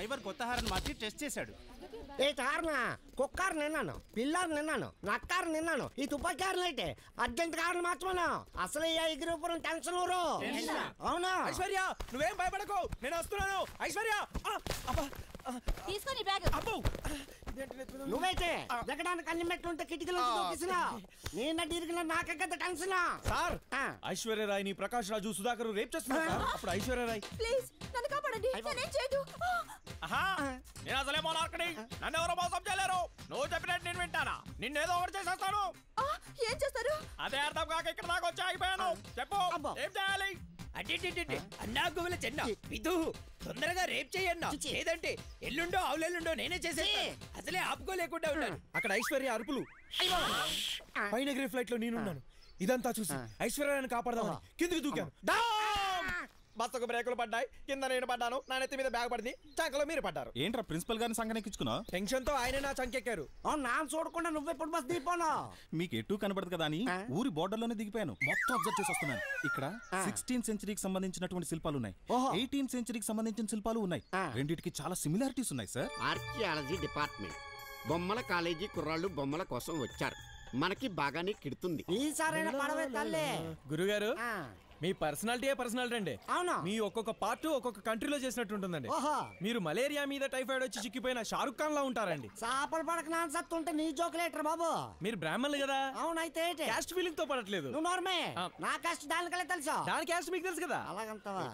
Driver కొత్త horn మార్చి test చేశాడు ఏ హార్నా కుక్కారు నిన్నాను పిల్లారు నిన్నాను నక్కారు నిన్నాను ఈ తుపాకారులు అయితే అర్జెంట్ కారణం మాత్రమే అసలు ఈ ఎగిరిపురం టెన్షన్ ఊరు అవునా ఐశ్వర్య నువ్వేం భయపడకు నేను వస్తున్నాను ఐశ్వర్య ఆ, అబ్బా, ఆ, తీసుకొని బ్యాగ్ అబ్బో నువ్వైతే దిగడానికి అన్ని మెట్లుంటే కిటికీలో దూకిసినా నేను ఇరిగిన నాకే కదా టెన్షన్ సార్ ఆ. ఐశ్వర్య రాయ్ ని ప్రకాష్ రాజు సుధాకర్ రేప్ చేస్తున్నారు సార్ అప్పుడు ఐశ్వర్య రాయ్ ప్లీజ్ నన్ను కాపాడండి నేనేం చేయదు ఆహా నేను అసలే మోనార్కని నన్ను ఎవరో మోసం చేయలేరు నువ్వు చెప్పినట్టు నేను వింటానా నిన్నేదో ఒకటి చేసేస్తాను ఆ, ఏం చేస్తారు అదే అర్థం కాక ఇక్కడ దాకా వచ్చి ఆగిపోయాను చెప్పు అబ్బో. ఏం చేయాలి అడ్డి అన్నా గువ్వల చెన్న విధు తొందరగా రేప్ చెయ్యన్నా లేదంటే ఎల్లుండో ఆవులెల్లుండో నేనే చేసేస్తాను అసలే ఆపుకోలేకుండా ఉన్నాను అక్కడ ఐశ్వర్య అరుపులు పైన ఎగిరే ఫ్లైట్ లో నేనున్నాను ఇదంతా చూసి ఐశ్వర్యాన్ని కాపాడదామని కిందికి దూకాను డామ్! బస్సుకు బ్రేకులు పడ్డాయి కింద నేను పడ్డాను నా నెత్తి మీద బ్యాగ్ పడింది చాకలో మీరు పడ్డారు ఏంట్రా ప్రిన్సిపల్ గారిని సంగనెక్కించుకున్నా టెన్షన్ తో ఆయన నా చంకెక్కారు అవును నాన్న చూడకుండా నువ్వెప్పుడు బస్ దిగిపోను మీకు ఎటు కనబడదు కదా అని ఊరి border లోనే దిగిపోయాను మొత్తం అబ్జర్వ్ చేసి వస్తున్నాను ఇక్కడ సిక్స్టీన్ సెంచరీకి సంబంధించినటువంటి శిల్పాలు ఉన్నాయి ఓహో. ఎయిటీన్ సెంచరీకి సంబంధించిన శిల్పాలు ఉన్నాయి ఆ. రెండిటికి చాలా సిమిలారిటీస్ ఉన్నాయి సార్ ఆర్కియాలజీ డిపార్ట్మెంట్ బొమ్మల కాలేజీ కుర్రాళ్ళు బొమ్మల కోసం వచ్చారు మనకి బాగానే కిడుతుంది ఈసారైనా పడవే తల్లి గురుగారు ఆ, మీ పర్సనాలిటీ పర్సనాలిటీ అండి అవును మీ ఒక్కొక్క పార్ట్ ఒక్కొక్క కంట్రీలో చేసినట్టు ఉంటుందండి ఓహో మీరు మలేరియా మీద టైఫాయిడ్ వచ్చి చిక్కిపోయిన షారుఖ్ ఖాన్ లా ఉంటారండి చేపలు పడక నాన్న సత్తుంటే నీ జోకులేటర్ బాబు మీరు బ్రాహ్మణులు కదా అవునైతే ఏంటి? క్యాస్ట్ ఫీలింగ్ తో పడట్లేదు నువ్వు నోర్మే ఆ. నా కష్ట దానికలే తెలుసా దాని క్యాస్ట్ మీకు తెలుసు కదా అలాగంతవా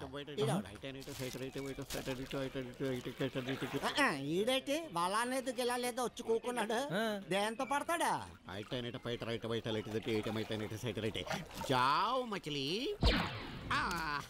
ఈడైతే ఆ, ఆ, ఈడేటి బలానేది ఇలా లేదో వచ్చి కూకున్నాడు ఆ. దేంతో పడతాడా పైట రైట్ బయట లైట్ దట్టి ఏట మైట నైట్ సైట్ రైట్ జావ్ మచిలి ఆ,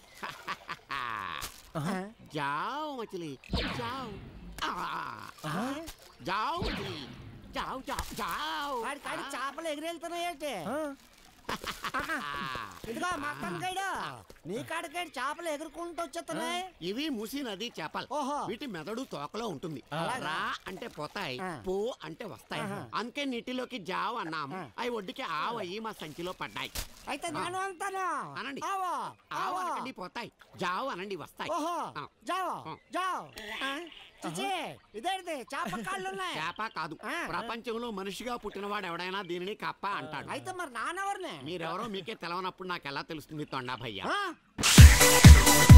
జావ్ మచిలి జావ్ ఆ, జావ్ మచిలి జావ్ జావ్ జావ్ వాడి కాడి చేపలు ఎగిరెళ్తున్నాయేంటి ఆ, ఇదిగో మక్కన్ గైడు నీ కాడికాడి చేపలు ఎగురుకుంటూ వచ్చేస్తున్నాయి ఇవి మూసి నది చేపలు ఓహో. వీటి మెదడు తోకలో ఉంటుంది రా అంటే పోతాయి ఆ. పో అంటే వస్తాయి అందుకే నీటిలోకి జావ్ అన్నాం అవి ఒడ్డుకి ఆవయ్యి మా సంచిలో పడ్డాయి అయితే నేను అంటాను అనండి. ఆవో ఆవు ఆవో అనకండి పోతాయి జావ్ అనండి వస్తాయి ఓహో ఆ. జావో ఆ. జావ్ ఆ, చిచి ఇదేంటి చేప కాళ్ళు ఉన్నాయి చేప కాదు ఆ. ప్రపంచంలో మనిషిగా పుట్టినవాడు ఎవడైనా దీనిని కప్ప అంటాడు అయితే మరి నానెవరిని మీరెవరో మీకే తెలవనప్పుడు నాకు ఎలా తెలుస్తుంది తొండా భయ్య ఆ?